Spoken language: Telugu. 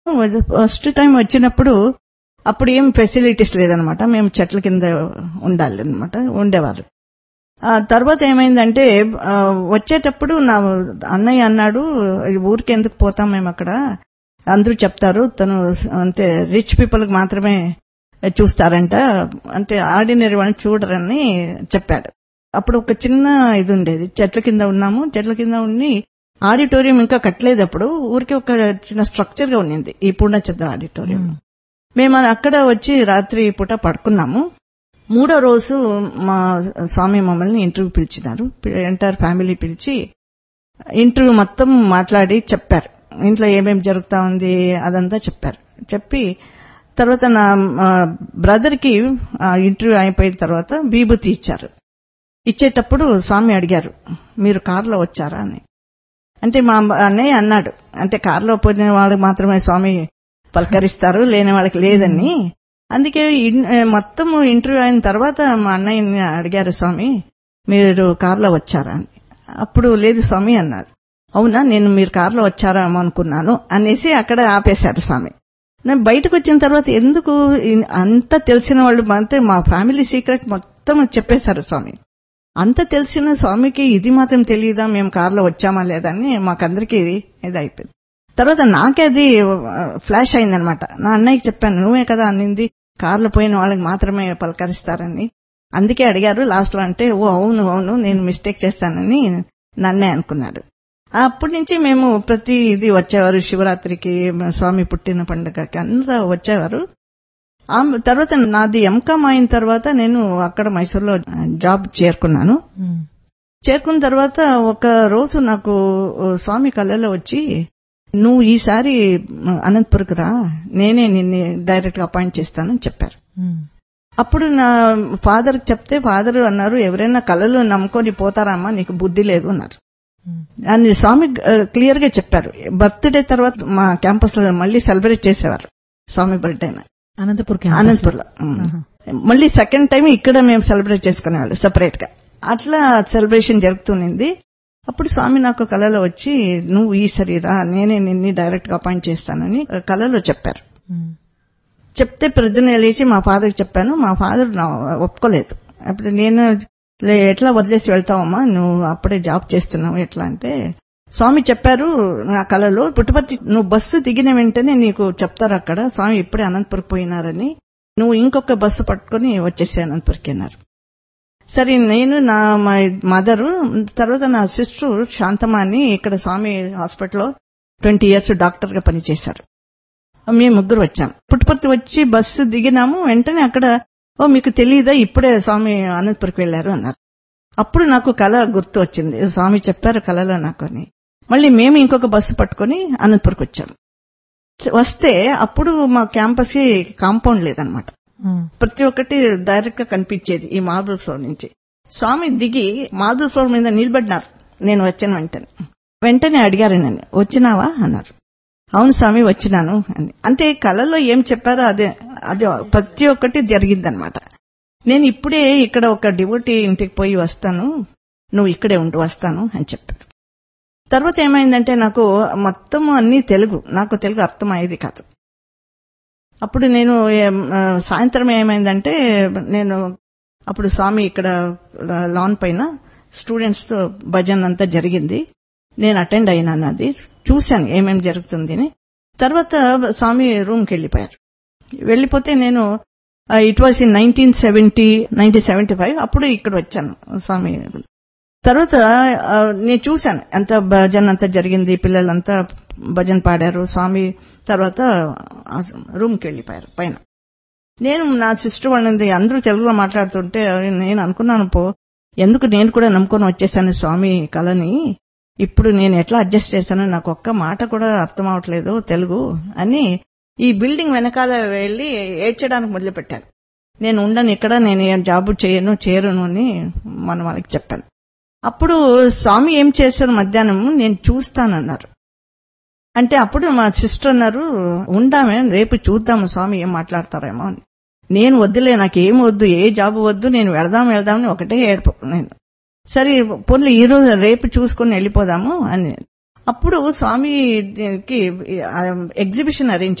ఫస్ట్ టైం వచ్చినప్పుడు అప్పుడు ఏం ఫెసిలిటీస్ లేదనమాట మేము చెట్ల కింద ఉండాలి అనమాట ఉండేవారు ఆ తర్వాత ఏమైందంటే ఆ, వచ్చేటప్పుడు నా అన్నయ్య అన్నాడు ఊరికి ఎందుకు పోతాం మేము అక్కడ అందరూ చెప్తారు తను అంటే రిచ్ పీపుల్ మాత్రమే చూస్తారంట అంటే ఆర్డినరీ వాళ్ళని చూడరని చెప్పాడు అప్పుడు ఒక చిన్న ఇది ఉండేది చెట్ల కింద ఉన్నాము చెట్ల కింద ఉండి ఆడిటోరియం ఇంకా కట్టలేదు అప్పుడు ఊరికి ఒక చిన్న స్ట్రక్చర్ గా ఉన్నింది ఈ పూర్ణచంద్ర ఆడిటోరియం మేము అక్కడ వచ్చి రాత్రి పూట పడుకున్నాము మూడో రోజు మా స్వామి మమ్మల్ని ఇంటర్వ్యూ పిలిచినారు ఎంటైర్ ఫ్యామిలీ పిలిచి ఇంటర్వ్యూ మొత్తం మాట్లాడి చెప్పారు ఇంట్లో ఏమేమి జరుగుతా ఉంది అదంతా చెప్పారు చెప్పి తర్వాత నా బ్రదర్ కి ఇంటర్వ్యూ అయిపోయిన తర్వాత విభూతి ఇచ్చారు ఇచ్చేటప్పుడు స్వామి అడిగారు మీరు కారులో వచ్చారా అని అంటే మా అన్నయ్య అన్నాడు అంటే కారులో పోయిన వాళ్ళకి మాత్రమే స్వామి పలకరిస్తారు లేని వాళ్ళకి లేదని అందుకే ఇన్- మొత్తం ఇంటర్వ్యూ అయిన తర్వాత మా అన్నయ్యని అడిగారు స్వామి మీరు కారులో వచ్చారా అని అప్పుడు లేదు స్వామి అన్నారు అవునా నేను మీరు కారులో వచ్చారేమో అనుకున్నాను అనేసి అక్కడ ఆపేశారు స్వామి నేను బయటకు వచ్చిన తర్వాత ఎందుకు ఇన్- అంత తెలిసిన వాళ్ళు అంటే మా ఫ్యామిలీ సీక్రెట్ మొత్తం చెప్పేశారు స్వామి అంత తెలిసిన స్వామికి ఇది మాత్రం తెలియదా మేము కారులో వచ్చామా లేదా అని మాకందరికీ ఇది అయిపోయింది తర్వాత నాకే అది ఫ్లాష్ అయిందనమాట నా అన్నయ్యకి చెప్పాను నువ్వే కదా అన్నింది కార్లో పోయిన వాళ్ళకి మాత్రమే పలకరిస్తారని అందుకే అడిగారు లాస్ట్ లో అంటే ఓ అవును అవును నేను మిస్టేక్ చేస్తానని నన్నే అనుకున్నాడు అప్పటి నుంచి మేము ప్రతి ఇది వచ్చేవారు శివరాత్రికి స్వామి పుట్టిన పండుగకి అంతా వచ్చేవారు ఆ తర్వాత నాది ఎంకామ్ అయిన తర్వాత నేను అక్కడ మైసూర్లో జాబ్ చేరుకున్నాను చేరుకున్న తర్వాత ఒక రోజు నాకు స్వామి కళ్ళలో వచ్చి నువ్వు ఈసారి అనంతపురకు రా నేనే నిన్ను డైరెక్ట్ గా అపాయింట్ చేస్తానని చెప్పారు అప్పుడు నా ఫాదర్ చెప్తే ఫాదర్ అన్నారు ఎవరైనా కళలు నమ్ముకొని పోతారమ్మా నీకు బుద్ధి లేదు అన్నారు అని స్వామి క్లియర్ గా చెప్పారు బర్త్డే తర్వాత మా క్యాంపస్ లో మళ్ళీ సెలబ్రేట్ చేసేవారు స్వామి బర్త్డే అనంతపూర్ అనంతపురంలో మళ్ళీ సెకండ్ టైం ఇక్కడ మేము సెలబ్రేట్ చేసుకునేవాళ్ళు సెపరేట్ గా అట్లా సెలబ్రేషన్ జరుగుతుంది అప్పుడు స్వామి నాకు కళలో వచ్చి నువ్వు ఈ శరీరా నేనే నిన్ను డైరెక్ట్ గా అపాయింట్ చేస్తానని కళలో చెప్పారు చెప్తే ప్రొద్దున లేచి మా ఫాదర్కి చెప్పాను మా ఫాదర్ ఒప్పుకోలేదు అప్పుడు నేను "లే, ఎట్లా వదిలేసి వెళ్తావమ్మా నువ్వు అప్పుడే జాబ్ చేస్తున్నావు ఎట్లా అంటే స్వామి చెప్పారు నా కళలో పుట్టుపర్తి నువ్వు బస్సు దిగిన వెంటనే నీకు చెప్తారు అక్కడ స్వామి ఇప్పుడే అనంతపురం పోయినారని నువ్వు ఇంకొక బస్సు పట్టుకుని వచ్చేసే అనంతపురికి అన్నారు సరే నేను నా మదరు తర్వాత నా సిస్టర్ శాంతమ్మ అని ఇక్కడ స్వామి హాస్పిటల్లో ట్వంటీ ఇయర్స్ డాక్టర్ గా పనిచేశారు మేము ముగ్గురు వచ్చాం పుట్టుపర్తి వచ్చి బస్సు దిగినాము వెంటనే అక్కడ ఓ మీకు తెలియదా ఇప్పుడే స్వామి అనంతపురికి వెళ్లారు అన్నారు అప్పుడు నాకు కళ గుర్తు వచ్చింది స్వామి చెప్పారు కళలో నాకు అని మళ్ళీ మేము ఇంకొక బస్సు పట్టుకుని అనంతపురికి వచ్చాం వస్తే అప్పుడు మా క్యాంపస్ కాంపౌండ్ లేదనమాట ప్రతి ఒక్కటి డైరెక్ట్ గా కనిపించేది ఈ మార్బుల్ ఫ్లోర్ నుంచి స్వామి దిగి మార్బుల్ ఫ్లోర్ మీద నిలబడినారు నేను వచ్చిన వెంటనే వెంటనే అడిగారు నన్ను వచ్చినావా అన్నారు అవును స్వామి వచ్చినాను అని అంటే కళలో ఏం చెప్పారో అదే అదే ప్రతి ఒక్కటి జరిగిందనమాట నేను ఇప్పుడే ఇక్కడ ఒక డివోటీ ఇంటికి పోయి వస్తాను నువ్వు ఇక్కడే ఉండి వస్తాను అని చెప్పారు తర్వాత ఏమైందంటే నాకు మొత్తం అన్ని తెలుగు నాకు తెలుగు అర్థమయ్యేది కాదు అప్పుడు నేను సాయంత్రం ఏమైందంటే నేను అప్పుడు స్వామి ఇక్కడ లాన్ పైన స్టూడెంట్స్ తో భజన్ అంతా జరిగింది నేను అటెండ్ అయినాను అది చూశాను ఏమేం జరుగుతుంది అని తర్వాత స్వామి రూమ్కి వెళ్ళిపోయారు వెళ్ళిపోతే నేను it was in nineteen seventy nineteen seventy five అప్పుడు ఇక్కడ వచ్చాను స్వామి తర్వాత నేను చూశాను ఎంత భజన్ అంతా జరిగింది పిల్లలంతా భజన్ పాడారు స్వామి తర్వాత రూమ్కి వెళ్ళిపోయారు పైన నేను నా సిస్టర్ వాళ్ళని అందరూ తెలుగులో మాట్లాడుతుంటే నేను అనుకున్నాను పో ఎందుకు నేను కూడా నమ్ముకొని వచ్చేసాను స్వామి కళని ఇప్పుడు నేను ఎట్లా అడ్జస్ట్ చేశానో నాకు ఒక్క మాట కూడా అర్థం అవట్లేదు తెలుగు అని ఈ బిల్డింగ్ వెనకాల వెళ్లి ఏడ్చడానికి మొదలుపెట్టాను నేను ఉండను ఇక్కడ నేను ఏం జాబ్ చేయను చేరును అని మన వాళ్ళకి చెప్పాను అప్పుడు స్వామి ఏం చేశారు మధ్యాహ్నం నేను చూస్తానన్నారు అంటే అప్పుడు మా సిస్టర్ అన్నారు ఉండామే రేపు చూద్దాము స్వామి ఏం మాట్లాడతారేమో అని నేను వద్దులే నాకు ఏం వద్దు ఏ జాబ్ వద్దు నేను వెళదాం వెళదామని ఒకటే ఏడుపు నేను సరే పోన్లే ఈ రోజు రేపు చూసుకుని వెళ్ళిపోదాము అని అప్పుడు స్వామికి ఎగ్జిబిషన్ అరేంజ్